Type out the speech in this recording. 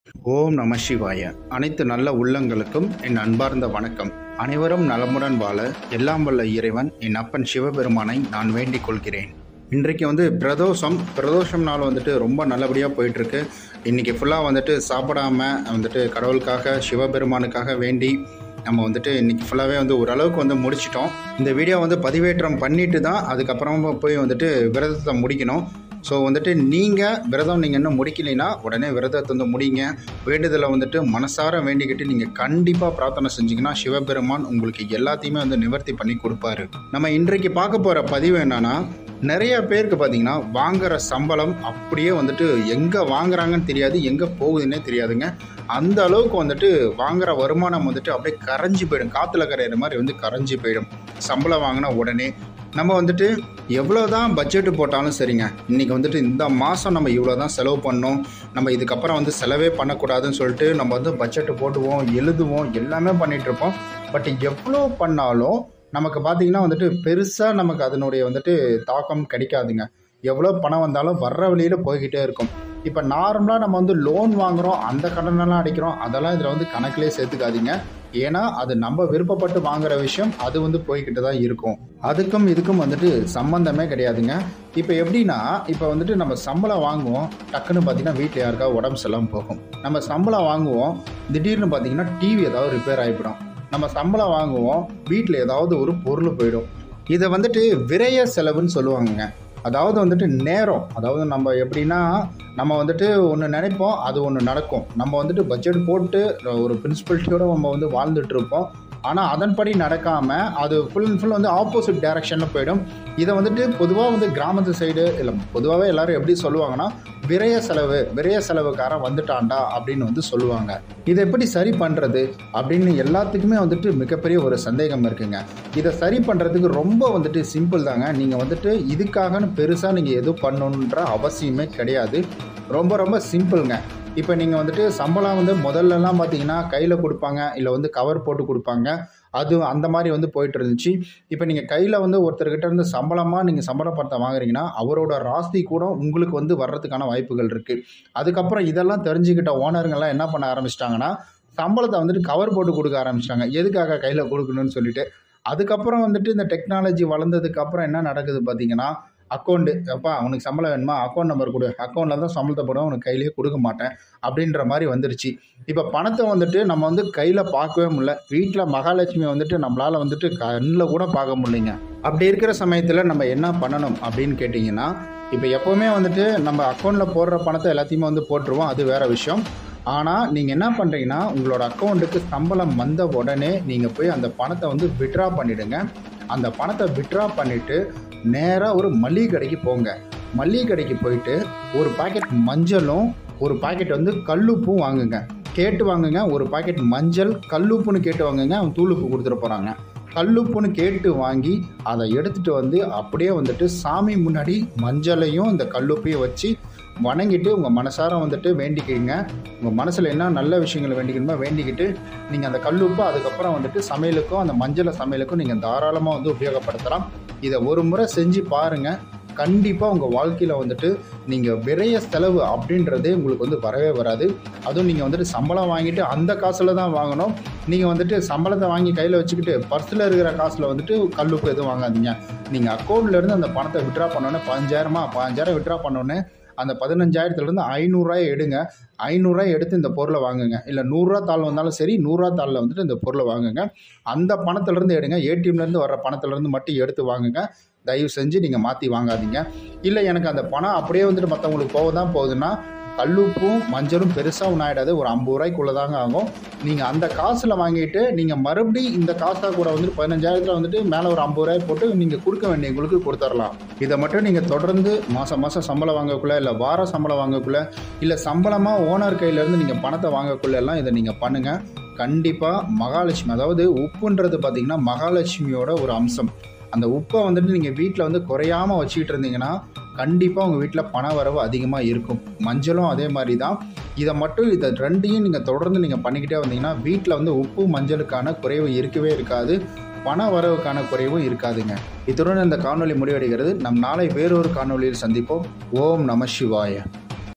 ஓம் நம சிவாய அனைத்து நல்ல உள்ளங்களுக்கும் என் அன்பார்ந்த வணக்கம் அனைவரும் நலமுடன் வாழ எல்லாம் வல்ல இறைவன் என் அப்பன் சிவபெருமானை நான் வேண்டிக் கொள்கிறேன் இன்றைக்கு வந்து பிரதோஷம் பிரதோஷம் நாள் வந்துட்டு ரொம்ப நல்லபடியாக போயிட்டுருக்கு இன்றைக்கி ஃபுல்லாக வந்துட்டு சாப்பிடாம வந்துட்டு கடவுளுக்காக சிவபெருமானுக்காக வேண்டி நம்ம வந்துட்டு இன்றைக்கி ஃபுல்லாகவே வந்து ஓரளவுக்கு வந்து முடிச்சிட்டோம் இந்த வீடியோ வந்து பதிவேற்றம் பண்ணிட்டு தான் அதுக்கப்புறமா போய் வந்துட்டு விரதத்தை முடிக்கணும் ஸோ வந்துட்டு நீங்கள் விரதம் நீங்கள் இன்னும் முடிக்கலைன்னா உடனே விரதத்தை வந்து முடிங்க வேண்டுதலை வந்துட்டு மனசார வேண்டிக்கிட்டு நீங்கள் கண்டிப்பாக பிரார்த்தனை செஞ்சீங்கன்னா சிவபெருமான் உங்களுக்கு எல்லாத்தையுமே வந்து நிவர்த்தி பண்ணி கொடுப்பாரு நம்ம இன்றைக்கு பார்க்க போகிற பதிவு என்னன்னா நிறைய பேருக்கு பார்த்தீங்கன்னா வாங்குற சம்பளம் அப்படியே வந்துட்டு எங்கே வாங்குறாங்கன்னு தெரியாது எங்கே போகுதுன்னே தெரியாதுங்க அந்த அளவுக்கு வந்துட்டு வாங்குற வருமானம் வந்துட்டு அப்படியே கரைஞ்சி போயிடும் காற்றுல கரையிற மாதிரி வந்து கரைஞ்சி போயிடும் சம்பளம் வாங்கின உடனே நம்ம வந்துட்டு எவ்வளோ தான் பட்ஜெட்டு போட்டாலும் சரிங்க இன்றைக்கி வந்துட்டு இந்த மாதம் நம்ம இவ்வளோ தான் செலவு பண்ணோம் நம்ம இதுக்கப்புறம் வந்து செலவே பண்ணக்கூடாதுன்னு சொல்லிட்டு நம்ம வந்து பட்ஜெட்டு போட்டுவோம் எழுதுவோம் எல்லாமே பண்ணிகிட்டு இருப்போம் பட் எவ்வளோ பண்ணாலும் நமக்கு பார்த்தீங்கன்னா வந்துட்டு பெருசாக நமக்கு அதனுடைய வந்துட்டு தாக்கம் கிடைக்காதுங்க எவ்வளோ பணம் வந்தாலும் வர்ற வழியில் போய்கிட்டே இருக்கும் இப்போ நார்மலாக நம்ம வந்து லோன் வாங்குகிறோம் அந்த கடனெல்லாம் அடிக்கிறோம் அதெல்லாம் இதில் வந்து கணக்கிலே சேர்த்துக்காதீங்க ஏன்னா அது நம்ம விருப்பப்பட்டு வாங்குற விஷயம் அது வந்து போய்கிட்டு தான் இருக்கும் அதுக்கும் இதுக்கும் வந்துட்டு சம்மந்தமே கிடையாதுங்க இப்போ எப்படின்னா இப்போ வந்துட்டு நம்ம சம்பளம் வாங்குவோம் டக்குன்னு பார்த்தீங்கன்னா வீட்டில் யாருக்கா உடம்பு செல்லாமல் போகும் நம்ம சம்பளம் வாங்குவோம் திடீர்னு பார்த்தீங்கன்னா டிவி ஏதாவது ரிப்பேர் ஆகிவிடும் நம்ம சம்பளம் வாங்குவோம் வீட்டில் ஏதாவது ஒரு பொருள் போயிடும் இதை வந்துட்டு விரய செலவுன்னு சொல்லுவாங்கங்க அதாவது வந்துட்டு நேரம் அதாவது நம்ம எப்படின்னா நம்ம வந்துட்டு ஒன்று நினைப்போம் அது ஒன்று நடக்கும் நம்ம வந்துட்டு பட்ஜெட் போட்டு ஒரு பிரின்சிபல்ட்டியோடு நம்ம வந்து வாழ்ந்துட்டு இருப்போம் ஆனால் அதன்படி நடக்காமல் அது ஃபுல் அண்ட் ஃபுல் வந்து ஆப்போசிட் டைரக்ஷனில் போயிடும் இதை வந்துட்டு பொதுவாக வந்து கிராமத்து சைடு இல்லை பொதுவாகவே எல்லாரும் எப்படி சொல்லுவாங்கன்னா விரய செலவு விரய செலவுக்காரன் வந்துட்டான்டா அப்படின்னு வந்து சொல்லுவாங்க இதை எப்படி சரி பண்ணுறது அப்படின்னு எல்லாத்துக்குமே வந்துட்டு மிகப்பெரிய ஒரு சந்தேகம் இருக்குங்க இதை சரி பண்ணுறதுக்கு ரொம்ப வந்துட்டு சிம்பிள் தாங்க நீங்கள் வந்துட்டு இதுக்காகன்னு பெருசாக நீங்கள் எதுவும் பண்ணணுன்ற அவசியமே கிடையாது ரொம்ப ரொம்ப சிம்பிளுங்க இப்போ நீங்கள் வந்துட்டு சம்பளம் வந்து முதல்லலாம் பார்த்தீங்கன்னா கையில் கொடுப்பாங்க இல்லை வந்து கவர் போட்டு கொடுப்பாங்க அது அந்த மாதிரி வந்து போயிட்டு இருந்துச்சு இப்போ நீங்கள் கையில் வந்து ஒருத்தர்கிட்ட இருந்து சம்பளமாக நீங்கள் சம்பள பணத்தை வாங்குறீங்கன்னா அவரோட ராசி கூட உங்களுக்கு வந்து வர்றதுக்கான வாய்ப்புகள் இருக்குது அதுக்கப்புறம் இதெல்லாம் தெரிஞ்சுக்கிட்ட ஓனருங்கெல்லாம் என்ன பண்ண ஆரம்பிச்சிட்டாங்கன்னா சம்பளத்தை வந்துட்டு கவர் போட்டு கொடுக்க ஆரம்பிச்சிட்டாங்க எதுக்காக கையில் கொடுக்கணும்னு சொல்லிட்டு அதுக்கப்புறம் வந்துட்டு இந்த டெக்னாலஜி வளர்ந்ததுக்கப்புறம் என்ன நடக்குது பார்த்தீங்கன்னா அக்கௌண்ட்டு அப்பா உனக்கு சம்பளம் வேணுமா அக்கௌண்ட் நம்பர் கொடு அக்கௌண்ட்டில் தான் சம்பளத்தை போடுவேன் உனக்கு கையிலேயே கொடுக்க மாட்டேன் அப்படின்ற மாதிரி வந்துருச்சு இப்போ பணத்தை வந்துட்டு நம்ம வந்து கையில் பார்க்கவே முடியல வீட்டில் மகாலட்சுமி வந்துட்டு நம்மளால் வந்துட்டு கண்ணில் கூட பார்க்க முடியலைங்க அப்படி இருக்கிற சமயத்தில் நம்ம என்ன பண்ணணும் அப்படின்னு கேட்டிங்கன்னா இப்போ எப்போவுமே வந்துட்டு நம்ம அக்கௌண்ட்டில் போடுற பணத்தை எல்லாத்தையுமே வந்து போட்டுருவோம் அது வேறு விஷயம் ஆனால் நீங்கள் என்ன பண்ணுறீங்கன்னா உங்களோட அக்கௌண்ட்டுக்கு சம்பளம் வந்த உடனே நீங்கள் போய் அந்த பணத்தை வந்து விட்ரா பண்ணிவிடுங்க அந்த பணத்தை விட்ரா பண்ணிவிட்டு நேராக ஒரு மளிகை கடைக்கு போங்க மளிகை கடைக்கு போயிட்டு ஒரு பாக்கெட் மஞ்சளும் ஒரு பாக்கெட் வந்து கல்லுப்பும் வாங்குங்க கேட்டு வாங்குங்க ஒரு பாக்கெட் மஞ்சள் கல்லுப்புன்னு கேட்டு வாங்குங்க அவன் தூளுப்பு கொடுத்துட்டு போகிறாங்க கல்லுப்புன்னு கேட்டு வாங்கி அதை எடுத்துகிட்டு வந்து அப்படியே வந்துட்டு சாமி முன்னாடி மஞ்சளையும் இந்த கல்லுப்பையும் வச்சு வணங்கிட்டு உங்கள் மனசார வந்துட்டு வேண்டிக்கிங்க உங்கள் மனசில் என்ன நல்ல விஷயங்களை வேண்டிக்கணுமோ வேண்டிக்கிட்டு நீங்கள் அந்த கல்லுப்பு அதுக்கப்புறம் வந்துட்டு சமையலுக்கும் அந்த மஞ்சளை சமையலுக்கும் நீங்கள் தாராளமாக வந்து உபயோகப்படுத்தலாம் இதை ஒரு முறை செஞ்சு பாருங்கள் கண்டிப்பாக உங்கள் வாழ்க்கையில் வந்துட்டு நீங்கள் விரைய செலவு அப்படின்றதே உங்களுக்கு வந்து வரவே வராது அதுவும் நீங்கள் வந்துட்டு சம்பளம் வாங்கிட்டு அந்த காசில் தான் வாங்கணும் நீங்கள் வந்துட்டு சம்பளத்தை வாங்கி கையில் வச்சுக்கிட்டு பர்ஸில் இருக்கிற காசில் வந்துட்டு கல்லுப்பு எதுவும் வாங்காதீங்க நீங்கள் அக்கௌண்ட்லேருந்து அந்த பணத்தை விட்ரா பண்ணோன்னே பதினஞ்சாயிரமா பதினஞ்சாயிரம் விட்ரா பண்ணோன்னே அந்த பதினஞ்சாயிரத்துலேருந்து ஐநூறுரூவாயை எடுங்க ஐநூறுரூவாய் எடுத்து இந்த பொருளை வாங்குங்க இல்லை நூறுரூவா தாள் வந்தாலும் சரி நூறுரூவா தாளில் வந்துட்டு இந்த பொருளை வாங்குங்க அந்த பணத்துலேருந்து எடுங்க ஏடிஎம்லேருந்து வர பணத்துலேருந்து மட்டும் எடுத்து வாங்குங்க தயவு செஞ்சு நீங்கள் மாற்றி வாங்காதீங்க இல்லை எனக்கு அந்த பணம் அப்படியே வந்துட்டு மற்றவங்களுக்கு போக தான் போகுதுன்னா கல்லுப்பும் மஞ்சளும் பெருசாக ஒன்றும் ஆகிடாது ஒரு ஐம்பது ரூபாய்க்குள்ளே தாங்க ஆகும் நீங்கள் அந்த காசில் வாங்கிட்டு நீங்கள் மறுபடி இந்த காசாக கூட வந்துட்டு பதினஞ்சாயிரத்தில் வந்துட்டு மேலே ஒரு ஐம்பது ரூபாய் போட்டு நீங்கள் கொடுக்க வேண்டியவங்களுக்கு கொடுத்துடலாம் இதை மட்டும் நீங்கள் தொடர்ந்து மாதம் மாதம் சம்பளம் வாங்கக்குள்ளே இல்லை வார சம்பளம் வாங்கக்குள்ளே இல்லை சம்பளமாக ஓனர் கையிலேருந்து நீங்கள் பணத்தை வாங்கக்குள்ள எல்லாம் இதை நீங்கள் பண்ணுங்கள் கண்டிப்பாக மகாலட்சுமி அதாவது உப்புன்றது பார்த்திங்கன்னா மகாலட்சுமியோட ஒரு அம்சம் அந்த உப்பை வந்துட்டு நீங்கள் வீட்டில் வந்து குறையாமல் வச்சுக்கிட்டு இருந்தீங்கன்னா கண்டிப்பாக உங்கள் வீட்டில் பண வரவு அதிகமாக இருக்கும் மஞ்சளும் அதே மாதிரி தான் இதை மட்டும் இதை ரெண்டையும் நீங்கள் தொடர்ந்து நீங்கள் பண்ணிக்கிட்டே வந்தீங்கன்னா வீட்டில் வந்து உப்பு மஞ்சளுக்கான குறைவு இருக்கவே இருக்காது பண வரவுக்கான குறைவும் இருக்காதுங்க இத்துடன் இந்த காணொலி முடிவடைகிறது நம் நாளை வேறொரு காணொலியில் சந்திப்போம் ஓம் நம சிவாய